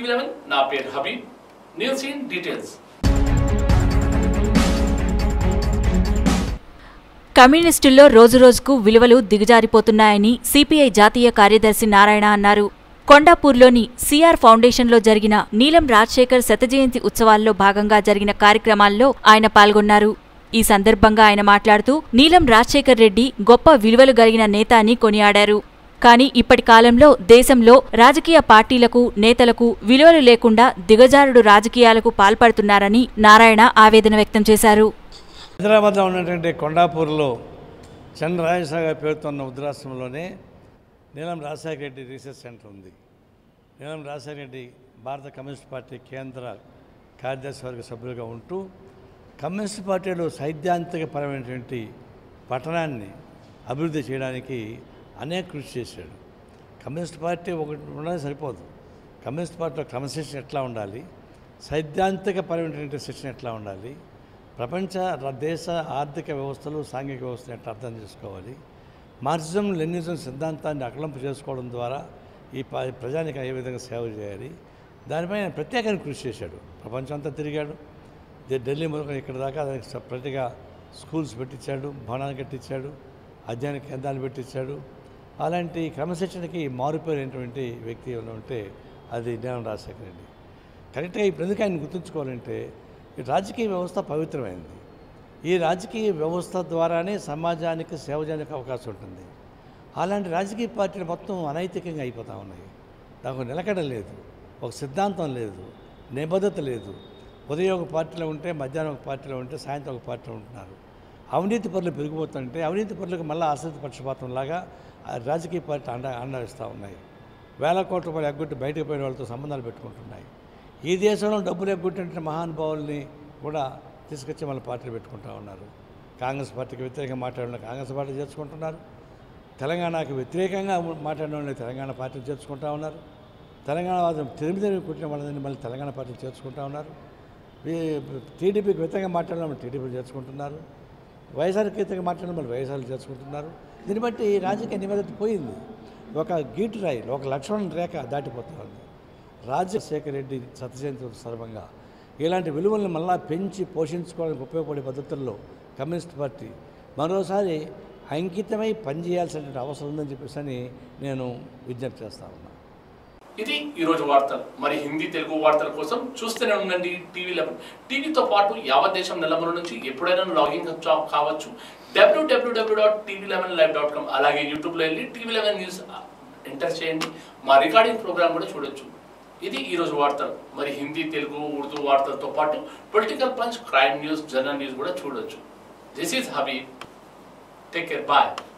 TV eleven నా పేరు Habib news in details కమ్యూనిస్టుల్లో రోజురోజుకు విలువలు దిగజారిపోతున్నాయని సిపిఐ జాతీయ కార్యదర్శి నారాయణ అన్నారు కొండాపూర్లోని సిఆర్ ఫౌండేషన్లో జరిగిన నీలం రాజశేఖర్ శత జయంతి ఉత్సవాల్లో భాగంగా జరిగిన కార్యక్రమాల్లో ఆయన పాల్గొన్నారు ఈ సందర్భంగా ఆయన మాట్లాడుతూ నీలం రాజశేఖర్ రెడ్డి గొప్ప విలువలు కలిగిన నేత అని కొనియాడారు కానీ ఇప్పటి కాలంలో దేశంలో రాజకీయ పార్టీలకు నేతలకు విలువలు లేకుండా దిగజారుడు రాజకీయాలకు పాల్పడుతున్నారని నారాయణ ఆవేదన వ్యక్తం చేశారు హైదరాబాద్లో ఉన్నటువంటి కొండాపూర్లో చంద్రరాజసాగర్ పేరుతో ఉన్న వృద్ధాశ్రమంలోనే నీలం రాజశేఖర రెడ్డి రీసెర్చ్ సెంటర్ ఉంది నీలం రాజశేఖర రెడ్డి భారత కమ్యూనిస్ట్ పార్టీ కేంద్ర కార్యదర్శి వర్గ సభ్యులుగా ఉంటూ కమ్యూనిస్ట్ పార్టీలో సైద్ధాంతికపరమైనటువంటి పట్టణాన్ని అభివృద్ధి చేయడానికి అనేక కృషి చేశాడు కమ్యూనిస్ట్ పార్టీ ఒకటి ఉండడం సరిపోదు కమ్యూనిస్ట్ పార్టీలో క్రమశిక్షణ ఎట్లా ఉండాలి సైద్ధాంతికపరమైనటువంటి శిక్షణ ఎట్లా ఉండాలి ప్రపంచ ర- దేశ ఆర్థిక వ్యవస్థలు సాంఘిక వ్యవస్థను ఎట్లా అర్థం చేసుకోవాలి మార్క్సిజం లెనిజం సిద్ధాంతాన్ని అకలంపు చేసుకోవడం ద్వారా ఈ ప- ప్రజానికి ఏ విధంగా సేవ చేయాలి దానిపై ఆయన ప్రత్యేకంగా కృషి చేశాడు ప్రపంచం అంతా తిరిగాడు ఢి- ఢిల్లీ మొదలుకొని ఇక్కడ దాకా దానికి సపరేట్గా స్కూల్స్ పెట్టించాడు భవనాలు కట్టించాడు అధ్యయన కేంద్రాలు పెట్టించాడు అలాంటి క్రమశిక్షణకి మారిపోయినటువంటి వ్యక్తి ఎవరైనా ఉంటే అది నీలం రాజశేఖర రెడ్డి కరెక్ట్గా ఇప్పుడు ఎందుకు ఆయన గుర్తుంచుకోవాలంటే ఈ రాజకీయ వ్యవస్థ పవిత్రమైనది ఈ రాజకీయ వ్యవస్థ ద్వారానే సమాజానికి సేవ చేయడానికి అవకాశం ఉంటుంది అలాంటి రాజకీయ పార్టీలు మొత్తం అనైతికంగా అయిపోతూ ఉన్నాయి నాకు నిలకడ లేదు ఒక సిద్ధాంతం లేదు నిబద్ధత లేదు ఉదయం ఒక పార్టీలో ఉంటే మధ్యాహ్నం ఒక పార్టీలో ఉంటే సాయంత్రం ఒక పార్టీలో ఉంటున్నారు అవినీతి పనులు పెరిగిపోతుంటే అవినీతి పనులకు మళ్ళీ ఆశ్రిత పక్షపాతంలాగా ఆ రాజకీయ పార్టీ అండ అండవిస్తూ ఉన్నాయి వేల కోట్ల రూపాయలు ఎగ్గొట్టి బయటకు పోయిన వాళ్ళతో సంబంధాలు పెట్టుకుంటున్నాయి ఈ దేశంలో డబ్బులు ఎగ్గొట్టిన మహానుభావుల్ని కూడా తీసుకొచ్చి మన పార్టీలు పెట్టుకుంటా ఉన్నారు కాంగ్రెస్ పార్టీకి వ్యతిరేకంగా మాట్లాడిన కాంగ్రెస్ పార్టీ చేర్చుకుంటున్నారు తెలంగాణకు వ్యతిరేకంగా మాట్లాడిన వాళ్ళని తెలంగాణ పార్టీని చేర్చుకుంటా ఉన్నారు తెలంగాణ వాదం తిరిగి తిరిగి కుట్టిన వాళ్ళని మళ్ళీ తెలంగాణ పార్టీని చేర్చుకుంటా ఉన్నారు వీ- టీడీపీకి వ్యతిరేకంగా మాట్లాడిన వాళ్ళు టీడీపీ చేర్చుకుంటున్నారు వైఎస్ఆర్కి వ్యతిరేకంగా మాట్లాడిన వాళ్ళు వైఎస్ఆర్ చేర్చుకుంటున్నారు దీన్ని బట్టి రాజకీయ నిబద్ధత పోయింది ఒక గీటు రాయి ఒక లక్ష్మణ రేఖ దాటిపోతా ఉంది రాజశేఖర రెడ్డి సత్యజయంతి సందర్భంగా ఇలాంటి విలువలను మళ్ళా పెంచి పోషించుకోవడానికి ఉపయోగపడే పద్ధతుల్లో కమ్యూనిస్ట్ పార్టీ మరోసారి అంకితమై పనిచేయాల్సినటువంటి అవసరం ఉందని చెప్పేసి అని నేను విజ్ఞప్తి చేస్తా ఉన్నాను ఇది ఈరోజు వార్తలు మరి హిందీ తెలుగు వార్తల కోసం చూస్తూనే ఉండండి టీవీ లెవెన్ టీవీతో పాటు యావత్ దేశం నెలమల నుంచి ఎప్పుడైనా లాగిన్ కా- కావచ్చు W W W dot TV eleven live dot com అలాగే యూట్యూబ్లో వెళ్ళి టీవీ లెవెన్ న్యూస్ ఎంటర్ చేయండి మా రికార్డింగ్ ప్రోగ్రామ్ కూడా చూడొచ్చు ఇది ఈరోజు వార్తలు మరి హిందీ తెలుగు ఉర్దూ వార్తలతో పాటు political punch crime news general news కూడా చూడొచ్చు this is Habib take care bye